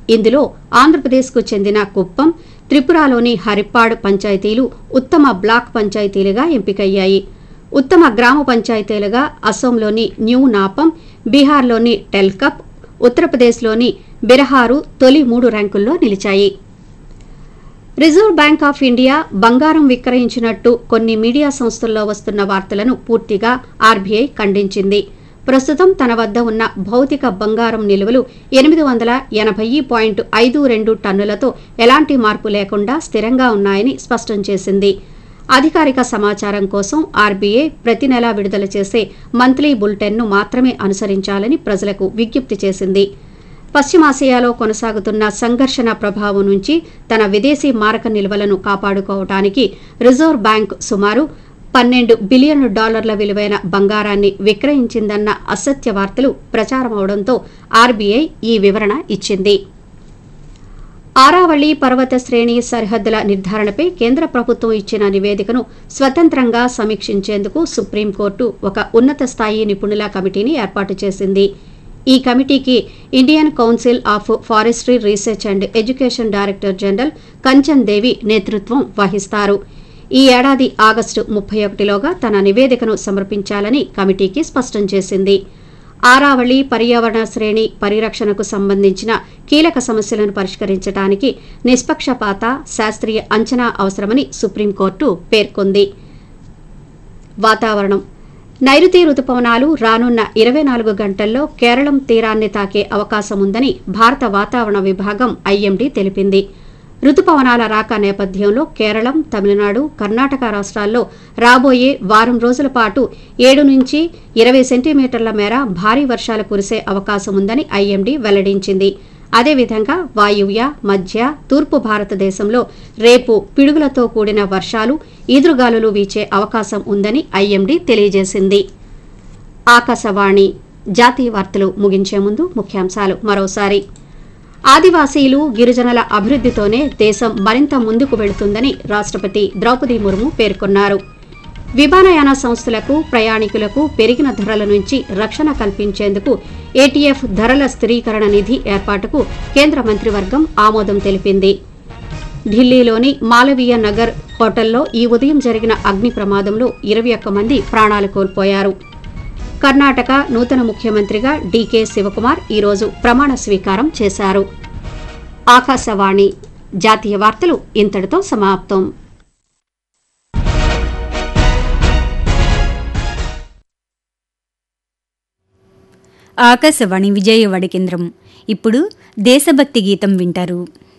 ఇందులో ఆంధ్రప్రదేశ్కు చెందిన కుప్పం త్రిపురలోని హరిప్పాడ్ పంచాయతీలు ఉత్తమ బ్లాక్ పంచాయతీలుగా ఎంపికయ్యాయి ఉత్తమ గ్రామ పంచాయతీలుగా అసోంలోని న్యూ నాపం బీహార్లోని టెల్కప్ ఉత్తరప్రదేశ్లోని బిరహారు తొలి మూడు ర్యాంకుల్లో నిలిచాయి రిజర్వ్ బ్యాంక్ ఆఫ్ ఇండియా బంగారం విక్రయించినట్టు కొన్ని మీడియా సంస్థల్లో వస్తున్న వార్తలను పూర్తిగా ఆర్బీఐ ఖండించింది ప్రస్తుతం తన వద్ద ఉన్న భౌతిక బంగారం నిల్వలు ఎనిమిది వందల ఎనభై పాయింట్ ఐదు రెండు టన్నులతో ఎలాంటి మార్పు లేకుండా స్థిరంగా ఉన్నాయని స్పష్టం చేసింది అధికారిక సమాచారం కోసం ఆర్బీఐ ప్రతి నెలా విడుదల చేసే మంత్లీ బులెటిన్ను మాత్రమే అనుసరించాలని ప్రజలకు విజ్ఞప్తి చేసింది పశ్చిమాసియాలో కొనసాగుతున్న సంఘర్షణ ప్రభావం నుంచి తన విదేశీ మారక నిల్వలను కాపాడుకోవటానికి రిజర్వ్ బ్యాంక్ సుమారు పన్నెండు బిలియన్ డాలర్ల విలువైన బంగారాన్ని విక్రయించిందన్న అసత్య వార్తలు ప్రచారమవడంతో ఆర్బీఐ ఈ వివరణ ఇచ్చింది ఆరావళి పర్వత శ్రేణి సరిహద్దుల నిర్ధారణపై కేంద్ర ప్రభుత్వం ఇచ్చిన నివేదికను స్వతంత్రంగా సమీక్షించేందుకు సుప్రీంకోర్టు ఒక ఉన్నత స్థాయి నిపుణుల కమిటీని ఏర్పాటు చేసింది ఈ కమిటీకి Indian council of forestry research and education director general Kanchan Devi నేతృత్వం వహిస్తారు ఈ ఏడాది ఆగస్టు ముప్పై ఒకటిలోగా తన నివేదికను సమర్పించాలని కమిటీకి స్పష్టం చేసింది ఆరావళి పర్యావరణ శ్రేణి పరిరక్షణకు సంబంధించిన కీలక సమస్యలను పరిష్కరించడానికి నిష్పక్షపాత శాస్త్రీయ అంచనా అవసరమని సుప్రీంకోర్టు పేర్కొంది వాతావరణం నైరుతి రుతుపవనాలు రానున్న ఇరవై నాలుగు గంటల్లో కేరళం తీరాన్ని తాకే అవకాశం ఉందని భారత వాతావరణ విభాగం ఐఎండీ తెలిపింది రుతుపవనాల రాక నేపథ్యంలో కేరళం తమిళనాడు కర్ణాటక రాష్ట్రాల్లో రాబోయే వారం రోజుల పాటు ఏడు నుంచి ఇరవై సెంటీమీటర్ల మేర భారీ వర్షాలు కురిసే అవకాశం ఉందని ఐఎండీ వెల్లడించింది అదేవిధంగా వాయువ్య మధ్య తూర్పు భారతదేశంలో రేపు పిడుగులతో కూడిన వర్షాలు ఈదురుగాలులు వీచే అవకాశం ఉందని ఐఎండీ తెలియజేసింది ఆకాశవాణి జాతీయ వార్తలు ముగించే ముందు ముఖ్యాంశాలు మరోసారి ఆదివాసీలు గిరిజనుల అభివృద్ధితోనే దేశం మరింత ముందుకు వెళుతుందని రాష్ట్రపతి ద్రౌపది ముర్ము పేర్కొన్నారు విమానయాన సంస్థలకు ప్రయాణికులకు పెరిగిన ధరల నుంచి రక్షణ కల్పించేందుకు ఏటీఎఫ్ ధరల స్థిరీకరణ నిధి ఏర్పాటుకు కేంద్ర మంత్రివర్గం ఆమోదం తెలిపింది ఢిల్లీలోని మాలవీయ నగర్ హోటల్లో ఈ ఉదయం జరిగిన అగ్ని ప్రమాదంలో ఇరవై ఒక్క మంది ప్రాణాలు కోల్పోయారు కర్ణాటక నూతన ముఖ్యమంత్రిగా డీకే శివకుమార్ ఈరోజు ప్రమాణ స్వీకారం చేశారు ఆకాశవాణి జాతీయ వార్తలు ఇంతటితో సమాప్తం ఆకాశవాణి విజయవాడ కేంద్రం ఇప్పుడు దేశభక్తి గీతం వింటారు